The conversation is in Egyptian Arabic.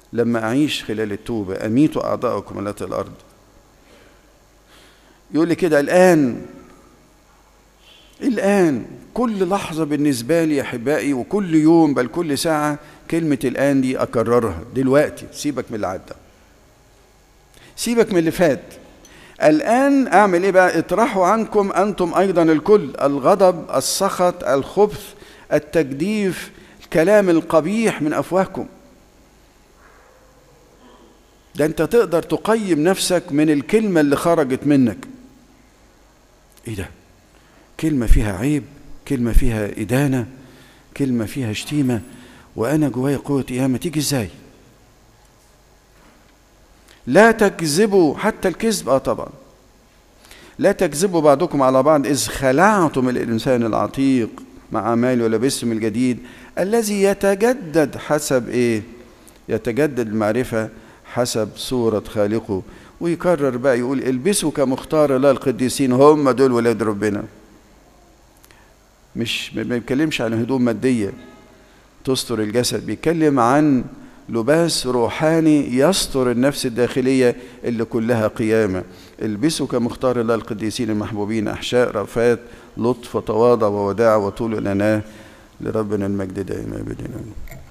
لما أعيش خلال التوبة أميتوا أعضاءكم على الأرض يقول لي كده الآن الآن كل لحظة بالنسبة لي يا أحبائي وكل يوم بل كل ساعة كلمة الآن دي أكررها دلوقتي سيبك من اللي عدى سيبك من اللي فات الآن أعمل إيه بقى اطرحوا عنكم أنتم أيضا الكل الغضب السخط الخبث التجديف الكلام القبيح من أفواهكم ده أنت تقدر تقيم نفسك من الكلمة اللي خرجت منك إيه ده كلمة فيها عيب كلمة فيها إدانة كلمة فيها شتيمة وأنا جوايا قوة قيامة تيجي إزاي لا تكذبوا حتى الكذب اه طبعا لا تكذبوا بعضكم على بعض اذ خلعتم الانسان العتيق مع اعماله ولبستم الجديد الذي يتجدد حسب ايه يتجدد المعرفه حسب صوره خالقه ويكرر بقى يقول البسوا كمختار الله القديسين هم دول ولاد ربنا مش ما بيتكلمش عن هدوم ماديه تستر الجسد بيتكلم عن لباس روحاني يستر النفس الداخلية اللي كلها قيامة البسوا كمختار الله القديسين المحبوبين أحشاء رفات لطف وتواضع ووداع وطول الأناة لربنا المجد دائما أبدا